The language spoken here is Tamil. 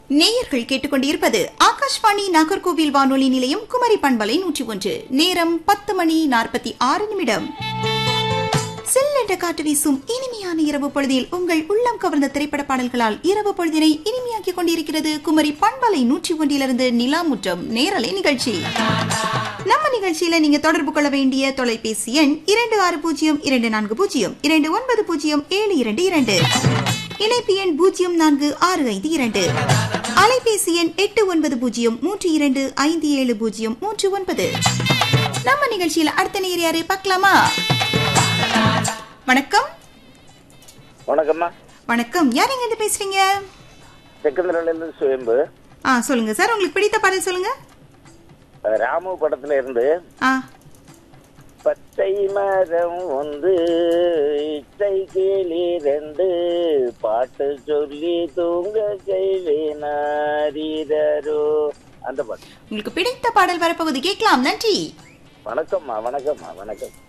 நேயர்கள் கேட்டுக்கொண்டிருப்பது ஆகாஷ்வாணி நாகர்கோவில் வானொலி நிலையம் குமரி பண்பலை நூற்றி ஒன்று நேரம் பத்து மணி நாற்பத்தி ஆறு நிமிடம் சில்லென்ற காற்று வீசும் இனிமையான இரவு பொழுதில் உங்கள் உள்ளம் கவர்ந்த திரைப்பட பாடல்களால் இரவு பொழுதினை இனிமையாக்கிக் கொண்டிருக்கிறது குமரி பண்பலை நூற்றி ஒன்றிலிருந்து நிலாமுற்றம் நேரலை நிகழ்ச்சி நம்ம நிகழ்ச்சியில நீங்க தொடர்பு கொள்ள வேண்டிய தொலைபேசி எண் இரண்டு ஆறு பூஜ்ஜியம் இரண்டு நான்கு பூஜ்ஜியம் இரண்டு ஒன்பது பூஜ்ஜியம் ஏழு இரண்டு இரண்டு இணைப்பு எண் பூஜ்ஜியம் நான்கு ஆறு ஐந்து இரண்டு அலைபேசி எண் எட்டு ஒன்பது பூஜ்ஜியம் மூன்று இரண்டு ஐந்து ஏழு பூஜ்ஜியம் மூன்று ஒன்பது நம்ம நிகழ்ச்சியில அடுத்த நேர் யாரு பார்க்கலாமா வணக்கம் வணக்கம்மா வணக்கம் யார் எங்க இருந்து பேசுறீங்க செகந்தரிலிருந்து சுயம்பு ஆ சொல்லுங்க சார் உங்களுக்கு பிடித்த பாடல் சொல்லுங்க அஹ் ராமு படத்துல இருந்து ஆ பச்சை மரம் வந்து இச்சை கிளி ரெண்டு பாட்டு சொல்லி தூங்க கைவேனாரோ அந்த பாட்டு உங்களுக்கு பிடித்த பாடல் வரப்போகுது கேட்கலாம் நன்றி வணக்கம்மா வணக்கம்மா வணக்கம்